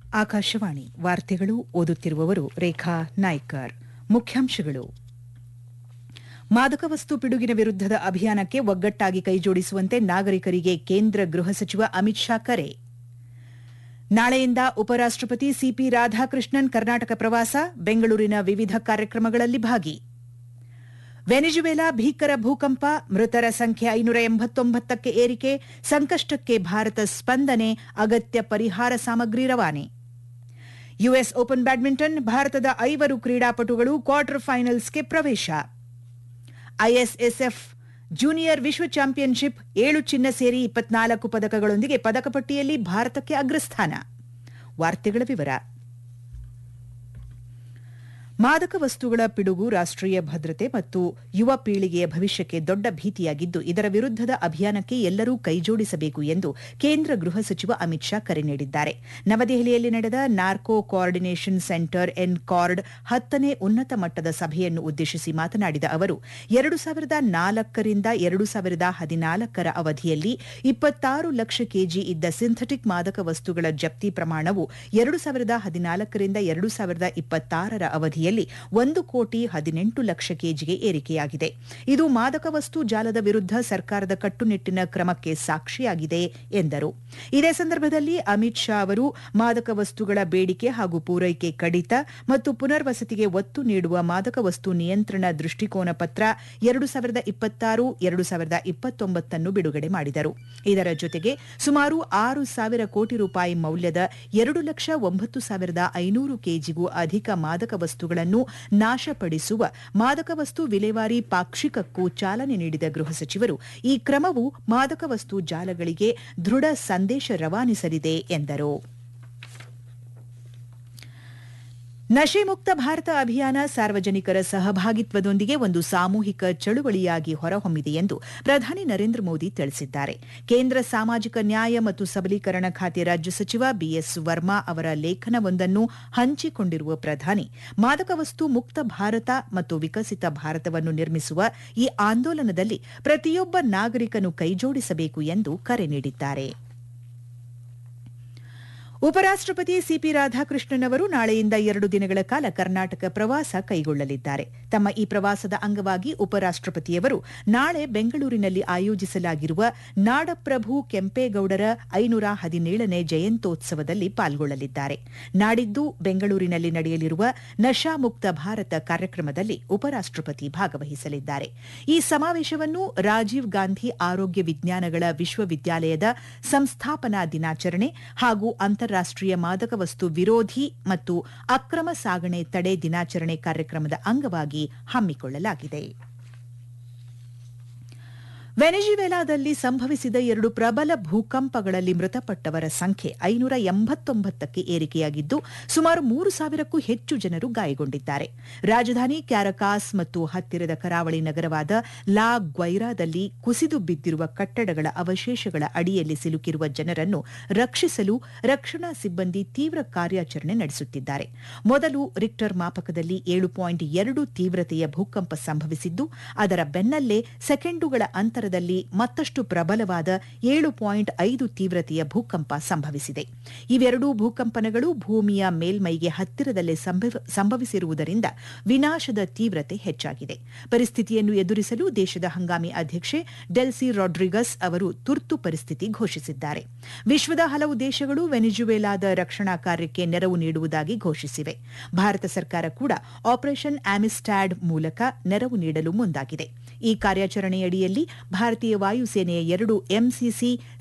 ಆಕಾಶವಾಣಿ ವಾರ್ತೆಗಳು ಓದುತ್ತಿರುವವರು ರೇಖಾ ನಾಯ್ಕರ್ ಮುಖ್ಯಾಂಶಗಳು ಮಾದಕ ವಸ್ತು ಪಿಡುಗಿನ ವಿರುದ್ದದ ಅಭಿಯಾನಕ್ಕೆ ಒಗ್ಗಟ್ಟಾಗಿ ಕೈಜೋಡಿಸುವಂತೆ ನಾಗರಿಕರಿಗೆ ಕೇಂದ್ರ ಗೃಹ ಸಚಿವ ಅಮಿತ್ ಶಾ ಕರೆ ನಾಳೆಯಿಂದ ಉಪರಾಷ್ಟಪತಿ ಸಿಪಿ ರಾಧಾಕೃಷ್ಣನ್ ಕರ್ನಾಟಕ ಪ್ರವಾಸ ಬೆಂಗಳೂರಿನ ವಿವಿಧ ಕಾರ್ಯಕ್ರಮಗಳಲ್ಲಿ ಭಾಗಿ ವೆನಿಜುವೆಲಾ ಭೀಕರ ಭೂಕಂಪ ಮೃತರ ಸಂಖ್ಯೆ ಐನೂರ ಎಂಬತ್ತೊಂಬತ್ತಕ್ಕೆ ಏರಿಕೆ ಸಂಕಷ್ಟಕ್ಕೆ ಭಾರತ ಸ್ಪಂದನೆ ಅಗತ್ಯ ಪರಿಹಾರ ಸಾಮಗ್ರಿ ರವಾನೆ ಯುಎಸ್ ಓಪನ್ ಬ್ಯಾಡ್ಮಿಂಟನ್ ಭಾರತದ ಐವರು ಕ್ರೀಡಾಪಟುಗಳು ಕ್ವಾರ್ಟರ್ ಫೈನಲ್ಸ್ಗೆ ಪ್ರವೇಶ ಐಎಸ್ಎಸ್ಎಫ್ ಜೂನಿಯರ್ ವಿಶ್ವ ಚಾಂಪಿಯನ್ಶಿಪ್ ಏಳು ಚಿನ್ನ ಸೇರಿ ಇಪ್ಪತ್ನಾಲ್ಕು ಪದಕಗಳೊಂದಿಗೆ ಪದಕಪಟ್ಟಿಯಲ್ಲಿ ಭಾರತಕ್ಕೆ ಅಗ್ರಸ್ಥಾನ ವಾರ್ತೆಗಳ ವಿವರ ಮಾದಕ ವಸ್ತುಗಳ ಪಿಡುಗು ರಾಷ್ಟೀಯ ಭದ್ರತೆ ಮತ್ತು ಯುವ ಪೀಳಿಗೆಯ ಭವಿಷ್ಯಕ್ಕೆ ದೊಡ್ಡ ಭೀತಿಯಾಗಿದ್ದು ಇದರ ವಿರುದ್ದದ ಅಭಿಯಾನಕ್ಕೆ ಎಲ್ಲರೂ ಕೈಜೋಡಿಸಬೇಕು ಎಂದು ಕೇಂದ್ರ ಗೃಹ ಸಚಿವ ಅಮಿತ್ ಶಾ ಕರೆ ನೀಡಿದ್ದಾರೆ ನವದೆಹಲಿಯಲ್ಲಿ ನಡೆದ narco coordination centre N cord ಹತ್ತನೇ ಉನ್ನತ ಮಟ್ಟದ ಸಭೆಯನ್ನು ಉದ್ದೇಶಿಸಿ ಮಾತನಾಡಿದ ಅವರು ಎರಡು ಸಾವಿರದ ನಾಲ್ಕರಿಂದ ಎರಡು ಸಾವಿರದ ಹದಿನಾಲ್ಕರ ಅವಧಿಯಲ್ಲಿ ಇಪ್ಪತ್ತಾರು ಲಕ್ಷ ಕೆಜಿ ಇದ್ದ ಸಿಂಥೆಟಿಕ್ ಮಾದಕ ವಸ್ತುಗಳ ಜಪ್ತಿ ಪ್ರಮಾಣವು ಎರಡು ಸಾವಿರದ ಹದಿನಾಲ್ಕರಿಂದ ಎರಡು ಸಾವಿರದ ಇಪ್ಪತ್ತಾರರ ಅವಧಿಯಲ್ಲಿ ಒಂದು ಕೋಟಿ ಹದಿನೆಂಟು ಲಕ್ಷ ಕೆಜಿಗೆ ಏರಿಕೆಯಾಗಿದೆ ಇದು ಮಾದಕ ವಸ್ತು ಜಾಲದ ವಿರುದ್ಧ ಸರ್ಕಾರದ ಕಟ್ಟುನಿಟ್ಟಿನ ಕ್ರಮಕ್ಕೆ ಸಾಕ್ಷಿಯಾಗಿದೆ ಎಂದರು ಇದೇ ಸಂದರ್ಭದಲ್ಲಿ ಅಮಿತ್ ಶಾ ಅವರು ಮಾದಕ ವಸ್ತುಗಳ ಬೇಡಿಕೆ ಹಾಗೂ ಪೂರೈಕೆ ಕಡಿತ ಮತ್ತು ಪುನರ್ವಸತಿಗೆ ಒತ್ತು ನೀಡುವ ಮಾದಕ ವಸ್ತು ನಿಯಂತ್ರಣ ದೃಷ್ಟಿಕೋನ ಪತ್ರ ಎರಡು ಸಾವಿರದ ಇಪ್ಪತ್ತಾರು ಎರಡು ಸಾವಿರದ ಇಪ್ಪತ್ತೊಂಬತ್ತನ್ನು ಬಿಡುಗಡೆ ಮಾಡಿದರು ಇದರ ಜೊತೆಗೆ ಸುಮಾರು ಆರು ಸಾವಿರ ಕೋಟಿ ರೂಪಾಯಿ ಮೌಲ್ಯದ ಎರಡು ಲಕ್ಷ ಒಂಬತ್ತು ಸಾವಿರದ ಐನೂರು ಕೆಜಿಗೂ ಅಧಿಕ ಮಾದಕ ವಸ್ತುಗಳನ್ನು ನಾಶಪಡಿಸುವ ಮಾದಕ ವಸ್ತು ವಿಲೇವಾರಿ ಪಾಕ್ಷಿಕಕ್ಕೂ ಚಾಲನೆ ನೀಡಿದ ಗೃಹ ಸಚಿವರು ಈ ಕ್ರಮವು ಮಾದಕ ವಸ್ತು ಜಾಲಗಳಿಗೆ ದೃಢ ಸಂದೇಶ ರವಾನಿಸಲಿದೆ ಎಂದರು ನಶೆ ಮುಕ್ತ ಭಾರತ ಅಭಿಯಾನ ಸಾರ್ವಜನಿಕರ ಸಹಭಾಗಿತ್ವದೊಂದಿಗೆ ಒಂದು ಸಾಮೂಹಿಕ ಚಳುವಳಿಯಾಗಿ ಹೊರಹೊಮ್ಮಿದೆ ಎಂದು ಪ್ರಧಾನಿ ನರೇಂದ್ರ ಮೋದಿ ತಿಳಿಸಿದ್ದಾರೆ ಕೇಂದ್ರ ಸಾಮಾಜಿಕ ನ್ಯಾಯ ಮತ್ತು ಸಬಲೀಕರಣ ಖಾತೆ ರಾಜ್ಯ ಸಚಿವ ಬಿಎಸ್ ವರ್ಮಾ ಅವರ ಲೇಖನವೊಂದನ್ನು ಹಂಚಿಕೊಂಡಿರುವ ಪ್ರಧಾನಿ ಮಾದಕ ವಸ್ತು ಮುಕ್ತ ಭಾರತ ಮತ್ತು ವಿಕಸಿತ ಭಾರತವನ್ನು ನಿರ್ಮಿಸುವ ಈ ಆಂದೋಲನದಲ್ಲಿ ಪ್ರತಿಯೊಬ್ಬ ನಾಗರಿಕನು ಕೈಜೋಡಿಸಬೇಕು ಎಂದು ಕರೆ ನೀಡಿದ್ದಾರೆ ಉಪರಾಷ್ಟಪತಿ ಸಿಪಿ ರಾಧಾಕೃಷ್ಣನ್ ಅವರು ನಾಳೆಯಿಂದ ಎರಡು ದಿನಗಳ ಕಾಲ ಕರ್ನಾಟಕ ಪ್ರವಾಸ ಕೈಗೊಳ್ಳಲಿದ್ದಾರೆ ತಮ್ಮ ಈ ಪ್ರವಾಸದ ಅಂಗವಾಗಿ ಉಪರಾಷ್ಟಪತಿಯವರು ನಾಳೆ ಬೆಂಗಳೂರಿನಲ್ಲಿ ಆಯೋಜಿಸಲಾಗಿರುವ ನಾಡಪ್ರಭು ಕೆಂಪೇಗೌಡರ ಐನೂರ ಹದಿನೇಳನೇ ಜಯಂತ್ಯೋತ್ಸವದಲ್ಲಿ ಪಾಲ್ಗೊಳ್ಳಲಿದ್ದಾರೆ ನಾಡಿದ್ದು ಬೆಂಗಳೂರಿನಲ್ಲಿ ನಡೆಯಲಿರುವ ನಶಾಮುಕ್ತ ಭಾರತ ಕಾರ್ಯಕ್ರಮದಲ್ಲಿ ಉಪರಾಷ್ಟಪತಿ ಭಾಗವಹಿಸಲಿದ್ದಾರೆ ಈ ಸಮಾವೇಶವನ್ನು ರಾಜೀವ್ ಗಾಂಧಿ ಆರೋಗ್ಯ ವಿಜ್ಞಾನಗಳ ವಿಶ್ವವಿದ್ಯಾಲಯದ ಸಂಸ್ಥಾಪನಾ ದಿನಾಚರಣೆ ಹಾಗೂ ಅಂತಾರಾಷ್ಟೀಯ ಮಾದಕ ವಸ್ತು ವಿರೋಧಿ ಮತ್ತು ಅಕ್ರಮ ಸಾಗಣೆ ತಡೆ ದಿನಾಚರಣೆ ಕಾರ್ಯಕ್ರಮದ ಅಂಗವಾಗಿ ಹಮ್ಮಿಕೊಳ್ಳಲಾಗಿದೆ ವೆನೆಜುವೆಲಾದಲ್ಲಿ ಸಂಭವಿಸಿದ ಎರಡು ಪ್ರಬಲ ಭೂಕಂಪಗಳಲ್ಲಿ ಮೃತಪಟ್ಟವರ ಸಂಖ್ಯೆ ಐನೂರ ಎಂಬತ್ತೊಂಬತ್ತಕ್ಕೆ ಏರಿಕೆಯಾಗಿದ್ದು ಸುಮಾರು ಮೂರು ಸಾವಿರಕ್ಕೂ ಹೆಚ್ಚು ಜನರು ಗಾಯಗೊಂಡಿದ್ದಾರೆ ರಾಜಧಾನಿ ಕ್ಯಾರಕಾಸ್ ಮತ್ತು ಹತ್ತಿರದ ಕರಾವಳಿ ನಗರವಾದ ಲಾ ಗ್ವೈರಾದಲ್ಲಿ ಕುಸಿದು ಬಿದ್ದಿರುವ ಕಟ್ಟಡಗಳ ಅವಶೇಷಗಳ ಅಡಿಯಲ್ಲಿ ಸಿಲುಕಿರುವ ಜನರನ್ನು ರಕ್ಷಿಸಲು ರಕ್ಷಣಾ ಸಿಬ್ಬಂದಿ ತೀವ್ರ ಕಾರ್ಯಾಚರಣೆ ನಡೆಸುತ್ತಿದ್ದಾರೆ ಮೊದಲು ರಿಕ್ಟರ್ ಮಾಪಕದಲ್ಲಿ ಏಳು ಪಾಯಿಂಟ್ ಎರಡು ತೀವ್ರತೆಯ ಭೂಕಂಪ ಸಂಭವಿಸಿದ್ದು ಅದರ ಬೆನ್ನಲ್ಲೇ ಸೆಕೆಂಡುಗಳ ಅಂತರ ಮತ್ತಷ್ಟು ಪ್ರಬಲವಾದ ಏಳು ಪಾಯಿಂಟ್ ಐದು ತೀವ್ರತೆಯ ಭೂಕಂಪ ಸಂಭವಿಸಿದೆ ಇವೆರಡೂ ಭೂಕಂಪನಗಳು ಭೂಮಿಯ ಮೇಲ್ಮೈಗೆ ಹತ್ತಿರದಲ್ಲೇ ಸಂಭವಿಸಿರುವುದರಿಂದ ವಿನಾಶದ ತೀವ್ರತೆ ಹೆಚ್ಚಾಗಿದೆ ಪರಿಸ್ಥಿತಿಯನ್ನು ಎದುರಿಸಲು ದೇಶದ ಹಂಗಾಮಿ ಅಧ್ಯಕ್ಷೆ ಡೆಲ್ಸಿ ರಾಡ್ರಿಗಸ್ ಅವರು ತುರ್ತು ಪರಿಸ್ಥಿತಿ ಘೋಷಿಸಿದ್ದಾರೆ ವಿಶ್ವದ ಹಲವು ದೇಶಗಳು ವೆನಿಜುವೆಲಾದ ರಕ್ಷಣಾ ಕಾರ್ಯಕ್ಕೆ ನೆರವು ನೀಡುವುದಾಗಿ ಘೋಷಿಸಿವೆ ಭಾರತ ಸರ್ಕಾರ ಕೂಡ ಆಪರೇಷನ್ ಆಮಿಸ್ಟ್ಯಾಡ್ ಮೂಲಕ ನೆರವು ನೀಡಲು ಮುಂದಾಗಿದೆ ಈ ಕಾರ್ಯಾಚರಣೆಯಡಿಯಲ್ಲಿ ಭಾರತೀಯ ವಾಯುಸೇನೆಯ ಎರಡು ಎಂಸಿಸಿ